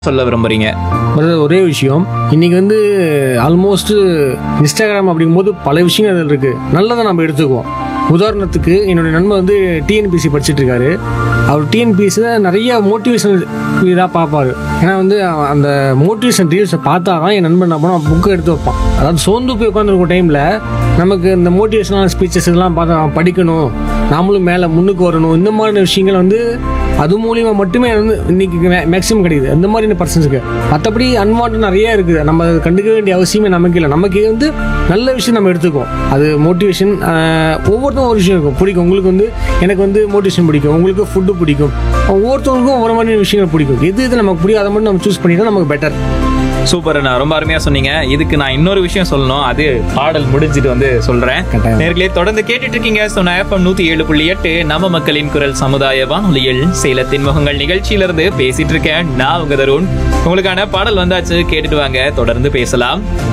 சொல்ல விரும்புறீங்க அதாவது ஒரே விஷயம் இன்னைக்கு வந்து ஆல்மோஸ்ட் இன்ஸ்டாகிராம் அப்படிங்கும்போது பல விஷயங்கள் அதில் இருக்கு நல்லதை நம்ம எடுத்துக்குவோம் உதாரணத்துக்கு என்னுடைய நண்பர் வந்து டிஎன்பிசி படிச்சுட்டு இருக்காரு அவர் டிஎன்பிசியில் நிறைய மோட்டிவேஷனல் இதாக பார்ப்பாரு ஏன்னா வந்து அவன் அந்த மோட்டிவேஷன் ரீல்ஸை பார்த்தா தான் என் நண்பன் என்ன பண்ணுவான் புக்கை எடுத்து வைப்பான் அதாவது சோர்ந்து போய் உட்காந்துருக்க டைமில் நமக்கு இந்த மோட்டிவேஷனல் ஸ்பீச்சஸ் இதெல்லாம் பார்த்தா அவன் படிக்கணும் நாமளும் மேலே முன்னுக்கு வரணும் இந்த மாதிரியான விஷயங்கள் வந்து அது மூலியமா மட்டுமே வந்து இன்னைக்கு மேக்ஸிமம் கிடைக்குது அந்த மாதிரி பர்சன்ஸுக்கு மற்றபடி அன்வான்ட் நிறைய இருக்குது நம்ம அதை கண்டுக்க வேண்டிய அவசியமே நமக்கு இல்லை நமக்கு வந்து நல்ல விஷயம் நம்ம எடுத்துக்கோம் அது மோட்டிவேஷன் ஒவ்வொருத்தரும் ஒரு விஷயம் இருக்கும் பிடிக்கும் உங்களுக்கு வந்து எனக்கு வந்து மோட்டிவேஷன் பிடிக்கும் உங்களுக்கு ஃபுட்டு பிடிக்கும் ஒவ்வொருத்தவங்களுக்கும் ஒவ்வொரு மாதிரி விஷயங்கள் பிடிக்கும் எது எது நமக்கு பிடிக்கும் அதை மட்டும் நம்ம சூஸ் பண்ணிட்டா நமக்கு பெட்டர் சூப்பர் நான் ரொம்ப அருமையா சொன்னீங்க இதுக்கு நான் இன்னொரு விஷயம் சொல்லணும் அது பாடல் முடிஞ்சிட்டு வந்து சொல்றேன் கட்டாயம். நேர்களே தொடர்ந்து கேட்டுட்டு இருக்கீங்க சொன்ன எஃப்எம் நூத்தி ஏழு புள்ளி எட்டு நம்ம மக்களின் குரல் சமுதாய வானொலியில் சேலத்தின் முகங்கள் நிகழ்ச்சியில இருந்து பேசிட்டு இருக்கேன் நான் உங்க தருண் உங்களுக்கான பாடல் வந்தாச்சு கேட்டுட்டு வாங்க தொடர்ந்து பேசலாம்